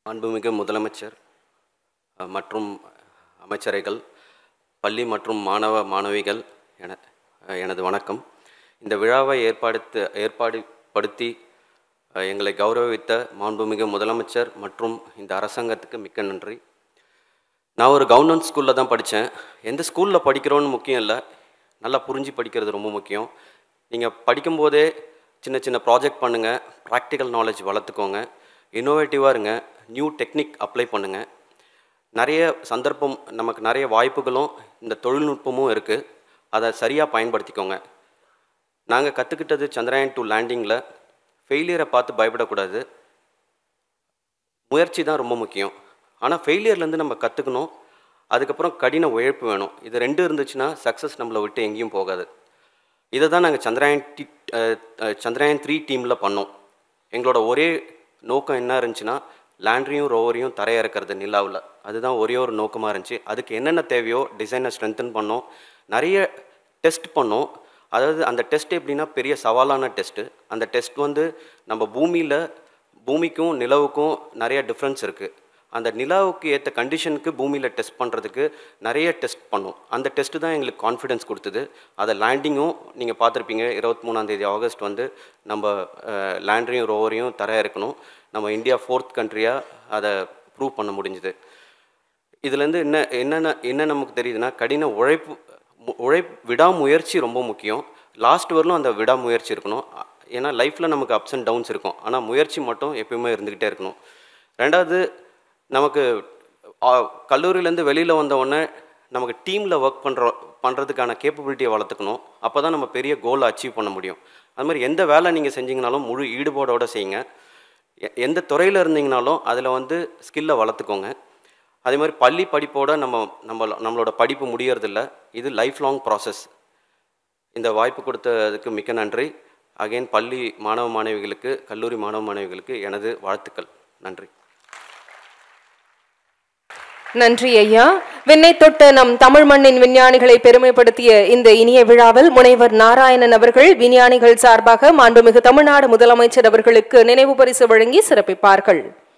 மாண்புமிகு முதலமைச்சர் அஹ், மற்றும் அமைச்சரைகள் பள்ளி மற்றும் மாணவ மாணவிகள் என அஹ், எனது வணக்கம் இந்த விழாவை ஏற்பாடுத்து ஏற்பாடு படுத்தி அஹ், எங்களை கௌரவித்த மாண்புமிகு முதலமைச்சர் மற்றும் இந்த அரசாங்கத்துக்கு மிக்க நன்றி நான் ஒரு கவர்மெண்ட் ஸ்கூலில் தான் படித்தேன் எந்த ஸ்கூலில் படிக்கிறோன்னு முக்கியம் இல்லை நல்லா புரிஞ்சு படிக்கிறது ரொம்ப முக்கியம் நீங்கள் படிக்கும்போதே சின்ன சின்ன ப்ராஜெக்ட் பண்ணுங்கள் ப்ராக்டிக்கல் நாலேஜ் வளர்த்துக்கோங்க இன்னோவேட்டிவாக இருங்க நியூ டெக்னிக் அப்ளை பண்ணுங்கள் நிறைய சந்தர்ப்பம் நமக்கு நிறைய வாய்ப்புகளும் இந்த தொழில்நுட்பமும் இருக்குது அதை சரியாக பயன்படுத்திக்கோங்க நாங்கள் கற்றுக்கிட்டது சந்திராயன் டூ லேண்டிங்கில் ஃபெயிலியரை பார்த்து பயப்படக்கூடாது முயற்சி தான் ரொம்ப முக்கியம் ஆனால் ஃபெயிலியர்லேருந்து நம்ம கற்றுக்கணும் அதுக்கப்புறம் கடின உழைப்பு வேணும் இது ரெண்டு இருந்துச்சுன்னா சக்ஸஸ் நம்மளை விட்டு எங்கேயும் போகாது இதை தான் நாங்கள் சந்திராயன் டி அஹ், அஹ், சந்திராயன் த்ரீ டீமில் பண்ணோம் எங்களோட ஒரே நோக்கம் என்ன இருந்துச்சுன்னா லேண்ட்ரியும் ரோவரையும் தரையிறக்கிறது நிலாவில் அதுதான் ஒரே ஒரு நோக்கமாக இருந்துச்சு அதுக்கு என்னென்ன தேவையோ டிசைனை ஸ்ட்ரென்தன் பண்ணோம் நிறைய டெஸ்ட் பண்ணோம் அதாவது அந்த டெஸ்ட் எப்படின்னா பெரிய சவாலான டெஸ்ட்டு அந்த டெஸ்ட் வந்து நம்ம பூமியில் பூமிக்கும் நிலவுக்கும் நிறைய டிஃப்ரென்ஸ் இருக்குது அந்த நிலாவுக்கு ஏற்ற கண்டிஷனுக்கு பூமியில் டெஸ்ட் பண்ணுறதுக்கு நிறைய டெஸ்ட் பண்ணோம் அந்த டெஸ்ட்டு தான் எங்களுக்கு கான்ஃபிடென்ஸ் கொடுத்தது அதை லேண்டிங்கும் நீங்கள் பார்த்துருப்பீங்க இருபத்தி மூணாந்தேதி ஆகஸ்ட் வந்து நம்ம லேண்டரையும் ரோவரையும் தர இருக்கணும் நம்ம இந்தியா ஃபோர்த் கண்ட்ரியாக அதை ப்ரூவ் பண்ண முடிஞ்சுது இதுலேருந்து என்ன என்னென்ன என்ன நமக்கு தெரியுதுன்னா கடின உழைப்பு மு- உழைப் விடாமுயற்சி ரொம்ப முக்கியம் லாஸ்ட் வரலும் அந்த விடாமுயற்சி இருக்கணும் அ- ஏன்னா லைஃப்பில் நமக்கு அப்ஸ் அண்ட் டவுன்ஸ் இருக்கும் ஆனால் முயற்சி மட்டும் எப்பயுமே இருந்துக்கிட்டே இருக்கணும் ரெண்டாவது நமக்கு கல்லூரியிலேருந்து வெளியில் வந்த உடனே நமக்கு டீமில் ஒர்க் பண்ணுற பண்ணுறதுக்கான கேப்பபிலிட்டியை வளர்த்துக்கணும் அப்போ தான் நம்ம பெரிய கோலை அச்சீவ் பண்ண முடியும் அது மாதிரி எந்த வேலை நீங்கள் செஞ்சீங்கனாலும் முழு ஈடுபாடோடு செய்யுங்க எ- எந்த துறையில் இருந்தீங்கனாலும் அதில் வந்து ஸ்கில்லை வளர்த்துக்கோங்க அதே மாதிரி பள்ளி படிப்போட நம்ம நம்ம நம்மளோட படிப்பு முடியறதில்ல இது லைஃப் லாங் ப்ராசஸ் இந்த வாய்ப்பு கொடுத்ததுக்கு மிக்க நன்றி அகைன் பள்ளி மாணவ மாணவிகளுக்கு கல்லூரி மாணவ மாணவிகளுக்கு எனது வாழ்த்துக்கள் நன்றி நன்றி ஐயா விண்ணை தொட்ட நம் தமிழ் மண்ணின் விஞ்ஞானிகளை பெருமைப்படுத்திய இந்த இனிய விழாவில் முனைவர் நாராயணன் அவர்கள் விஞ்ஞானிகள் சார்பாக மாண்புமிகு தமிழ்நாடு முதலமைச்சர் அவர்களுக்கு நினைவு பரிசு வழங்கி சிறப்பிப்பார்கள்